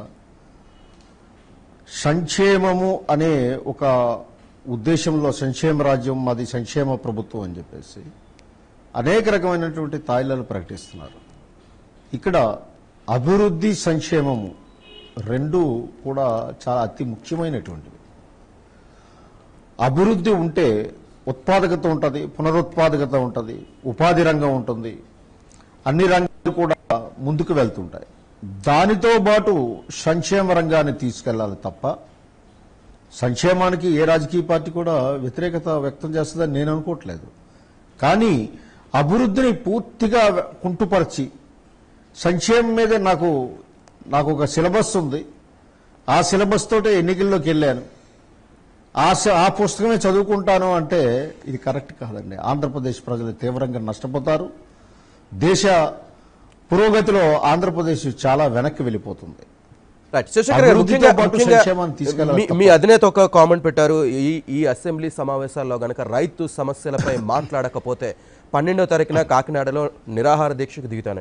Speaker 3: సంక్షేమము అనే ఒక ఉద్దేశంలో సంక్షేమ రాజ్యం మాది సంక్షేమ ప్రభుత్వం అని చెప్పేసి అనేక రకమైనటువంటి తాయిలాలు ప్రకటిస్తున్నారు ఇక్కడ అభివృద్ధి సంక్షేమము రెండు కూడా చాలా అతి ముఖ్యమైనటువంటివి అభివృద్ధి ఉంటే ఉత్పాదకత ఉంటుంది పునరుత్పాదకత ఉంటుంది ఉపాధి రంగం ఉంటుంది అన్ని రంగాలు కూడా ముందుకు వెళ్తుంటాయి దానితో పాటు సంక్షేమ రంగాన్ని తీసుకెళ్లాలి తప్ప సంక్షేమానికి ఏ రాజకీయ పార్టీ కూడా వ్యతిరేకత వ్యక్తం చేస్తుందని నేను అనుకోవట్లేదు కానీ అభివృద్ధిని పూర్తిగా కుంటుపరిచి సంక్షేమం మీద నాకు నాకు ఒక సిలబస్ ఉంది ఆ సిలబస్ తోటే ఎన్నికల్లోకి వెళ్ళాను ఆ స- ఆ పుస్తకమే చదువుకుంటాను అంటే ఇది కరెక్ట్ కాదండి ఆంధ్రప్రదేశ్ ప్రజలు తీవ్రంగా నష్టపోతారు దేశ పురోగతిలో ఆంధ్రప్రదేశ్ చాలా వెనక్కి వెళ్ళిపోతుంది
Speaker 1: రైట్ శివశంకర్ గారు
Speaker 3: అభివృద్ధితో
Speaker 1: ముఖ్యంగా
Speaker 3: పాటు
Speaker 1: ముఖ్యంగా
Speaker 3: సంక్షేమాన్ని తీసుకెళ్లాలి
Speaker 1: మీ- మీ అధినేత ఒక కామెంట్ పెట్టారు ఈ ఈ అసెంబ్లీ సమావేశాల్లో గనక రైతు సమస్యలపై మాట్లాడకపోతే పన్నెండో తారీఖున కాకినాడలో నిరాహార దీక్షకు దిగుతానని సో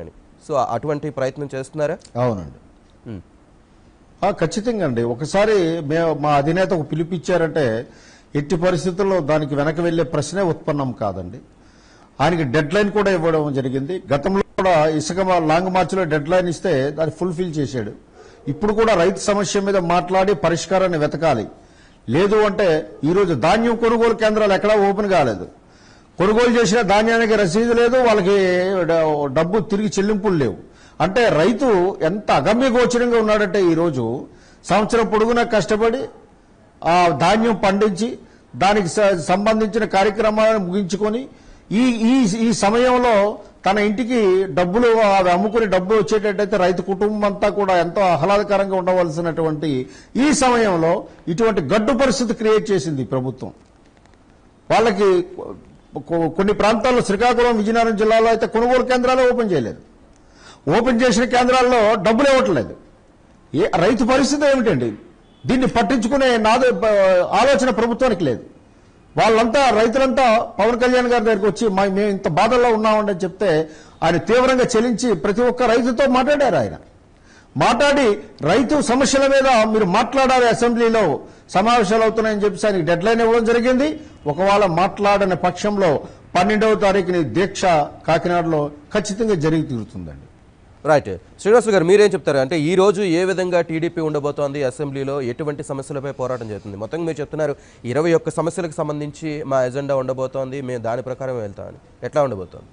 Speaker 1: సో అటువంటి ప్రయత్నం చేస్తున్నారా
Speaker 3: అవునండి
Speaker 1: ఉమ్.
Speaker 3: ఆ, ఖచ్చితంగా అండి ఒకసారి మేము మా అధినేత ఒక పిలిపిచ్చారంటే ఎట్టి పరిస్థితుల్లో దానికి వెనక వెళ్లే ప్రశ్నే ఉత్పన్నం కాదండి ఆయనకి డెడ్ లైన్ కూడా ఇవ్వడం జరిగింది గతంలో కూడా ఇసుక మా- లాంగ్ మార్చ్లో డెడ్ లైన్ ఇస్తే దాన్ని ఫుల్ఫిల్ చేశాడు ఇప్పుడు కూడా రైతు సమస్య మీద మాట్లాడి పరిష్కారాన్ని వెతకాలి లేదు అంటే ఈరోజు ధాన్యం కొనుగోలు కేంద్రాలు ఎక్కడా ఓపెన్ కాలేదు కొనుగోలు చేసిన ధాన్యానికి రసీదు లేదు వాళ్ళకి డ- డబ్బు తిరిగి చెల్లింపులు లేవు అంటే రైతు ఎంత అగమ్య గోచరంగా ఉన్నాడంటే ఈరోజు సంవత్సరం పొడుగునా కష్టపడి ఆ ధాన్యం పండించి దానికి స- సంబంధించిన కార్యక్రమాలను ముగించుకొని ఈ ఈ ఈ సమయంలో తన ఇంటికి డబ్బులు అవి అమ్ముకుని డబ్బులు వచ్చేటట్టయితే రైతు కుటుంబం అంతా కూడా ఎంతో ఆహ్లాదకరంగా ఉండవలసినటువంటి ఈ సమయంలో ఇటువంటి గడ్డు పరిస్థితి క్రియేట్ చేసింది ఈ ప్రభుత్వం వాళ్ళకి కొ- కొన్ని ప్రాంతాల్లో శ్రీకాకుళం విజయనగరం జిల్లాలో అయితే కొనుగోలు కేంద్రాలు ఓపెన్ చేయలేదు ఓపెన్ చేసిన కేంద్రాల్లో డబ్బులు ఇవ్వట్లేదు ఏ రైతు పరిస్థితి ఏమిటండి దీన్ని పట్టించుకునే నాద బ- ఆలోచన ప్రభుత్వానికి లేదు వాళ్ళంతా రైతులంతా పవన్ కళ్యాణ్ గారి దగ్గరికి వచ్చి మా మేము ఇంత బాధల్లో ఉన్నామని చెప్తే ఆయన తీవ్రంగా చెలించి ప్రతి ఒక్క రైతుతో మాట్లాడారు ఆయన మాట్లాడి రైతు సమస్యల మీద మీరు మాట్లాడాలి అసెంబ్లీలో సమావేశాలు అవుతున్నాయని చెప్పి ఆయనకి డెడ్ లైన్ ఇవ్వడం జరిగింది ఒకవేళ మాట్లాడని పక్షంలో పన్నెండవ తారీఖుని దీక్ష కాకినాడలో ఖచ్చితంగా జరిగి తీరుతుందండి
Speaker 1: రైట్ శ్రీనివాస్ గారు మీరేం చెప్తారు అంటే ఈ రోజు ఏ విధంగా టీడీపీ ఉండబోతోంది అసెంబ్లీలో ఎటువంటి సమస్యలపై పోరాటం చేస్తుంది మొత్తం మీరు చెప్తున్నారు ఇరవై ఒక్క సమస్యలకు సంబంధించి మా ఎజెండా ఉండబోతోంది మేము దాని ప్రకారం వెళ్తామని ఎట్లా ఉండబోతోంది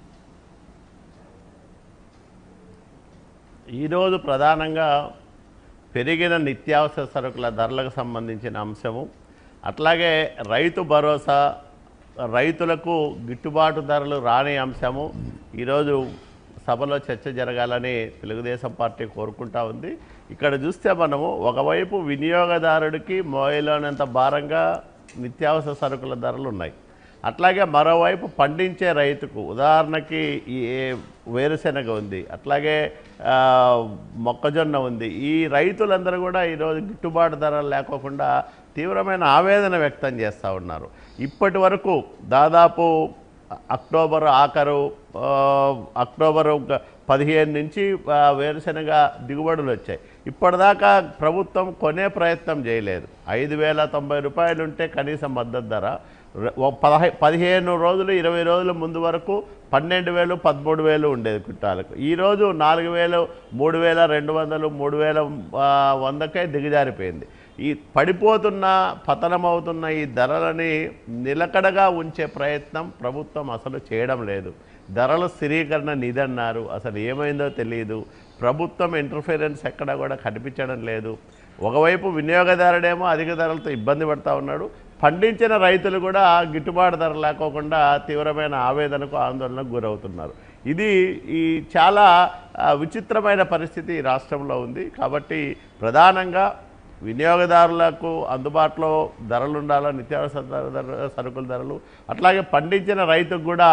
Speaker 4: ఈరోజు ప్రధానంగా పెరిగిన నిత్యావసర సరుకుల ధరలకు సంబంధించిన అంశము అట్లాగే రైతు భరోసా రైతులకు గిట్టుబాటు ధరలు రాని అంశము ఈరోజు సభలో చర్చ జరగాలని తెలుగుదేశం పార్టీ కోరుకుంటా ఉంది ఇక్కడ చూస్తే మనము ఒకవైపు వినియోగదారుడికి మోయలోనంత భారంగా నిత్యావసర సరుకుల ధరలు ఉన్నాయి అట్లాగే మరోవైపు పండించే రైతుకు ఉదాహరణకి ఈ వేరుశెనగ ఉంది అట్లాగే ఆ, మొక్కజొన్న ఉంది ఈ రైతులందరూ కూడా ఈరోజు గిట్టుబాటు ధరలు లేకోకుండా తీవ్రమైన ఆవేదన వ్యక్తం చేస్తూ ఉన్నారు ఇప్పటి వరకు దాదాపు అక్టోబర్ ఆఖరు ఆ, అక్టోబర్ ఒక పదిహేను నుంచి ఆ, వేరుశెనగ దిగుబడులు వచ్చాయి ఇప్పటిదాకా ప్రభుత్వం కొనే ప్రయత్నం చేయలేదు ఐదు వేల తొంభై రూపాయలు ఉంటే కనీస మద్దతు ధర రె- ఓ పదహై పదిహేను రోజులు ఇరవై రోజుల ముందు వరకు పన్నెండు వేలు పదమూడు వేలు ఉండేది కుట్టాలకు ఈరోజు నాలుగు వేలు మూడు వేల రెండు వందలు మూడు వేల ఆ, వందకే దిగజారిపోయింది ఈ పడిపోతున్న పతనమవుతున్న ఈ ధరలని నిలకడగా ఉంచే ప్రయత్నం ప్రభుత్వం అసలు చేయడం లేదు ధరల స్థిరీకరణ నిధి అన్నారు అసలు ఏమైందో తెలియదు ప్రభుత్వం ఇంటర్ఫీరెన్స్ ఎక్కడ కూడా కనిపించడం లేదు ఒకవైపు వినియోగదారుడేమో అధిక ధరలతో ఇబ్బంది పడతా ఉన్నాడు పండించిన రైతులు కూడా గిట్టుబాటు ధర లేకోకుండా తీవ్రమైన ఆవేదనకు ఆందోళనకు గురవుతున్నారు ఇది ఈ చాలా ఆ, విచిత్రమైన పరిస్థితి ఈ రాష్ట్రంలో ఉంది కాబట్టి ప్రధానంగా వినియోగదారులకు అందుబాటులో ధరలు ఉండాలా నిత్యావసర ధర- ధర- సరుకుల ధరలు అట్లాగే పండించిన రైతుకు కూడా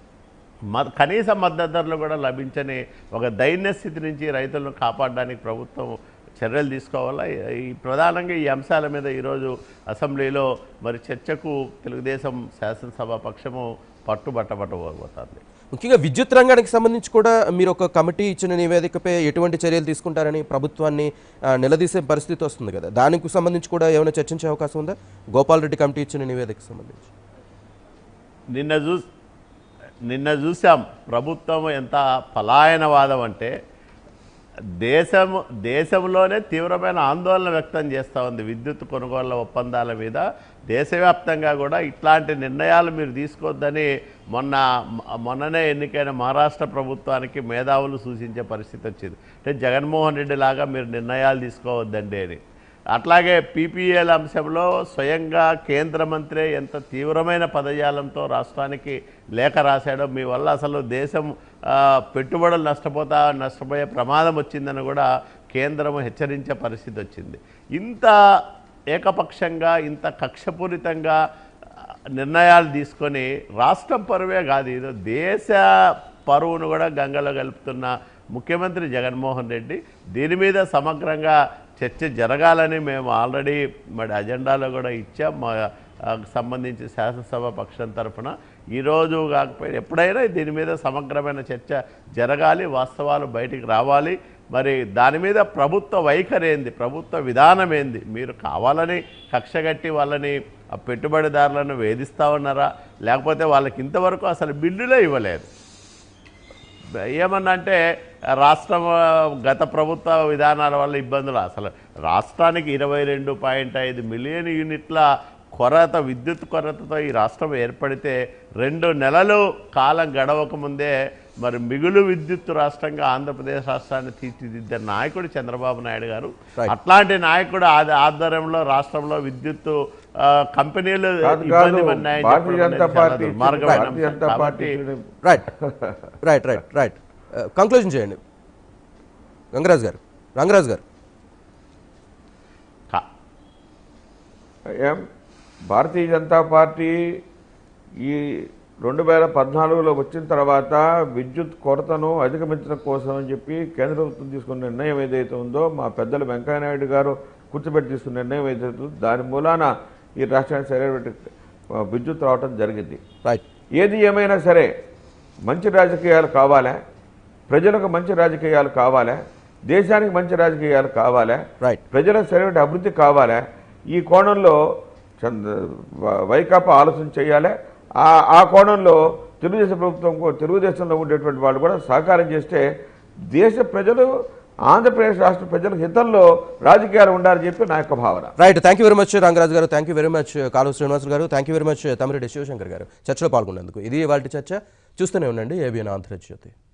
Speaker 4: మ కనీస మద్దతు ధరలు కూడా లభించని ఒక దైన్య స్థితి నుంచి రైతులను కాపాడడానికి ప్రభుత్వం చర్యలు తీసుకోవాలా ఈ ప్రధానంగా ఈ అంశాల మీద ఈరోజు అసెంబ్లీలో మరి చర్చకు తెలుగుదేశం శాసనసభ పక్షము పట్టుబట్టబట్టబోతోంది
Speaker 1: ముఖ్యంగా విద్యుత్ రంగానికి సంబంధించి కూడా మీరు ఒక కమిటీ ఇచ్చిన నివేదికపై ఎటువంటి చర్యలు తీసుకుంటారని ప్రభుత్వాన్ని ఆ, నిలదీసే పరిస్థితి వస్తుంది కదా దానికి సంబంధించి కూడా ఏమైనా చర్చించే అవకాశం ఉందా గోపాల్ రెడ్డి కమిటీ ఇచ్చిన నివేదికకు సంబంధించి
Speaker 4: నిన్న చూ నిన్న చూసాం ప్రభుత్వం ఎంత పలాయనవాదం అంటే దేశం దేశంలోనే తీవ్రమైన ఆందోళన వ్యక్తం చేస్తూ ఉంది విద్యుత్ కొనుగోళ్ల ఒప్పందాల మీద దేశవ్యాప్తంగా కూడా ఇట్లాంటి నిర్ణయాలు మీరు తీసుకోవద్దని మొన్న మొన్ననే ఎన్నికైన మహారాష్ట్ర ప్రభుత్వానికి మేధావులు సూచించే పరిస్థితి వచ్చింది అంటే జగన్మోహన్ రెడ్డి లాగా మీరు నిర్ణయాలు తీసుకోవద్దండి అని అట్లాగే పీపీఎల్ అంశంలో స్వయంగా కేంద్ర మంత్రి ఎంత తీవ్రమైన పదజాలంతో రాష్ట్రానికి లేఖ రాశాడో మీ వల్ల అసలు దేశం ఆ, పెట్టుబడులు నష్టపోతా నష్టపోయే ప్రమాదం వచ్చిందని కూడా కేంద్రం హెచ్చరించే పరిస్థితి వచ్చింది ఇంత ఏకపక్షంగా ఇంత కక్షపూరితంగా ఆ, నిర్ణయాలు తీసుకొని రాష్ట్రం పరువే కాదు ఇది దేశ పరువును కూడా గంగలో కలుపుతున్న ముఖ్యమంత్రి జగన్మోహన్ రెడ్డి దీని మీద సమగ్రంగా చర్చ జరగాలని మేము ఆల్రెడీ మరి అజెండాలో కూడా ఇచ్చాం మా ఆ, సంబంధించి శాసనసభ పక్షం తరఫున ఈరోజు కాకపోయినా ఎప్పుడైనా దీని మీద సమగ్రమైన చర్చ జరగాలి వాస్తవాలు బయటికి రావాలి మరి దాని మీద ప్రభుత్వ వైఖరి ఏంది ప్రభుత్వ విధానం ఏంది మీరు కావాలని కక్షగట్టి వాళ్ళని ఆ పెట్టుబడిదారులను వేధిస్తా ఉన్నారా లేకపోతే వాళ్ళకి ఇంతవరకు అసలు బిల్లులే ఇవ్వలేదు ఏమన్నా అంటే రాష్ట్రం ఆ, గత ప్రభుత్వ విధానాల వల్ల ఇబ్బందులు అసలు రాష్ట్రానికి ఇరవై రెండు పాయింట్ ఐదు మిలియన్ యూనిట్ల కొరత విద్యుత్ కొరతతో ఈ రాష్ట్రం ఏర్పడితే రెండు నెలలు కాలం గడవక ముందే మరి మిగులు విద్యుత్ రాష్ట్రంగా ఆంధ్రప్రదేశ్ రాష్ట్రాన్ని తీర్చిదిద్దే నాయకుడు చంద్రబాబు నాయుడు గారు
Speaker 1: Right.
Speaker 4: అట్లాంటి నాయకుడు ఆద- ఆధ్వర్యంలో రాష్ట్రంలో విద్యుత్ ఆ, కంపెనీలు
Speaker 2: కాదు
Speaker 4: ఇబ్బంది
Speaker 2: కాదు
Speaker 4: పడినాయని
Speaker 2: భారతీయ
Speaker 4: చెప్పడం
Speaker 2: జనతా
Speaker 4: అనేది చాలా
Speaker 2: పార్టీ
Speaker 4: దుర్మార్గమైన
Speaker 2: భారతీయ
Speaker 4: అంశం.
Speaker 2: జనతా పార్టీ
Speaker 4: కాబట్టి
Speaker 1: right right right right conclusion చేయండి గంగరాజ్ గారు రంగరాజ్ గారు
Speaker 4: కా-
Speaker 2: ఏం భారతీయ జనతా పార్టీ ఈ రెండు వేల పద్నాలుగులో వచ్చిన తర్వాత విద్యుత్ కొరతను అధిగమించడం కోసం అని చెప్పి కేంద్ర ప్రభుత్వం తీసుకున్న నిర్ణయం ఏదైతే ఉందో మా పెద్దలు వెంకయ్యనాయుడు గారు కూర్చోబెట్టి తీసుకున్న నిర్ణయం ఏదైతే ఉందో దాని మూలాన ఈ రాష్ట్రానికి సరైన విద్యుత్ రావటం జరిగింది
Speaker 1: రైట్
Speaker 2: ఏది ఏమైనా సరే మంచి రాజకీయాలు కావాలా ప్రజలకు మంచి రాజకీయాలు కావాలా దేశానికి మంచి రాజకీయాలు కావాలా
Speaker 1: రైట్
Speaker 2: ప్రజలకు సరైన అభివృద్ధి కావాలా ఈ కోణంలో చంద్ర వ- వైకాపా ఆలోచన చేయాలి ఆ ఆ కోణంలో తెలుగుదేశం ప్రభుత్వం కూ- తెలుగుదేశంలో ఉండేటువంటి వాళ్ళు కూడా సహకారం చేస్తే దేశ ప్రజలు ఆంధ్రప్రదేశ్ రాష్ట్ర ప్రజల హితంలో రాజకీయాలు ఉండాలని చెప్పి నా యొక్క భావన
Speaker 1: right thank you very much Rangaraju garu thank you very much Kaluva Srinivasulu garu thank you very much Thamireddy Shivashankar garu చర్చలో పాల్గొన్నందుకు ఇది వాళ్ళ చర్చ చూస్తూనే ఉండండి ఏబిఎన్ ఆంధ్రజ్యోతి